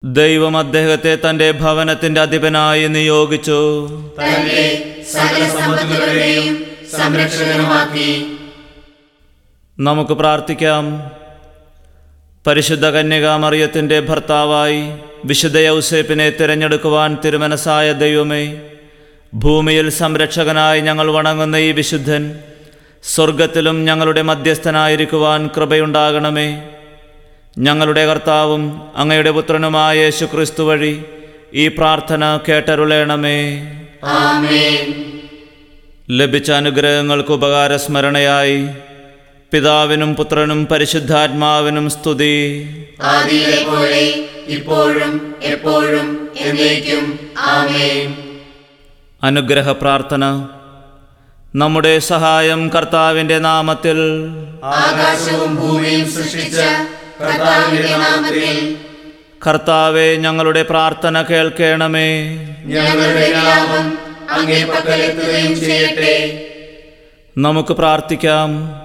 ദൈവം അദ്ദേഹത്തെ തന്റെ ഭവനത്തിന്റെ അധിപനായി നിയോഗിച്ചു തന്റെ സകല സമ്പത്തുകളുടെയും സംരക്ഷകനുമാക്കി നമുക്ക് പ്രാർത്ഥിക്കാം പരിശുദ്ധ കന്യകാമറിയത്തിൻ്റെ ഭർത്താവായി വിശുദ്ധ യൗസേപ്പിനെ തിരഞ്ഞെടുക്കുവാൻ തിരുമനസായ ദൈവമേ ഭൂമിയിൽ സംരക്ഷകനായി ഞങ്ങൾ വണങ്ങുന്ന ഈ വിശുദ്ധൻ സ്വർഗത്തിലും ഞങ്ങളുടെ മധ്യസ്ഥനായിരിക്കുവാൻ കൃപയുണ്ടാകണമേ ഞങ്ങളുടെ കർത്താവും അങ്ങയുടെ പുത്രനുമായ യേശു ക്രിസ്തു വഴി ഈ പ്രാർത്ഥന കേട്ടരുളേണമേ ആമേൻ ലഭിച്ച അനുഗ്രഹങ്ങൾക്ക് ഉപകാരസ്മരണയായി പിതാവിനും പുത്രനും പരിശുദ്ധാത്മാവിനും സ്തുതി ആദിയിലെ പോലെ ഇപ്പോഴും എപ്പോഴും എന്നേക്കും ആമേൻ അനുഗ്രഹ പ്രാർത്ഥന നമ്മുടെ സഹായം കർത്താവിൻ്റെ നാമത്തിൽ ആകാശവും ഭൂമിയും സൃഷ്ടിച്ച കർത്താവിന്റെ നാമത്തിൽ കർത്താവെ ഞങ്ങളുടെ പ്രാർത്ഥന കേൾക്കണമേ ഞങ്ങളുടെ വിലാപം അങ്ങേ പക്കലെത്തുകയും ചെയ്യട്ടെ നമുക്ക് പ്രാർത്ഥിക്കാം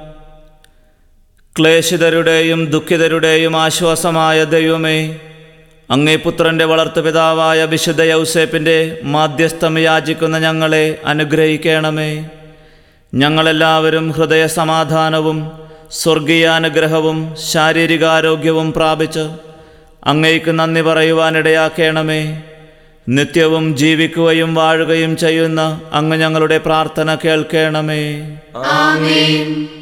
ക്ലേശിതരുടെയും ദുഃഖിതരുടെയും ആശ്വാസമായ ദൈവമേ അങ്ങേ പുത്രൻ്റെ വളർത്തുപിതാവായ വിശുദ്ധ യൗസേപ്പിൻ്റെ മാധ്യസ്ഥം യാചിക്കുന്ന ഞങ്ങളെ അനുഗ്രഹിക്കണമേ ഞങ്ങളെല്ലാവരും ഹൃദയ സമാധാനവും സ്വർഗീയാനുഗ്രഹവും ശാരീരികാരോഗ്യവും പ്രാപിച്ച് അങ്ങേക്ക് നന്ദി പറയുവാനിടയാക്കണമേ നിത്യവും ജീവിക്കുകയും വാഴുകയും ചെയ്യുന്ന അങ്ങ് ഞങ്ങളുടെ പ്രാർത്ഥന കേൾക്കണമേ ആമേൻ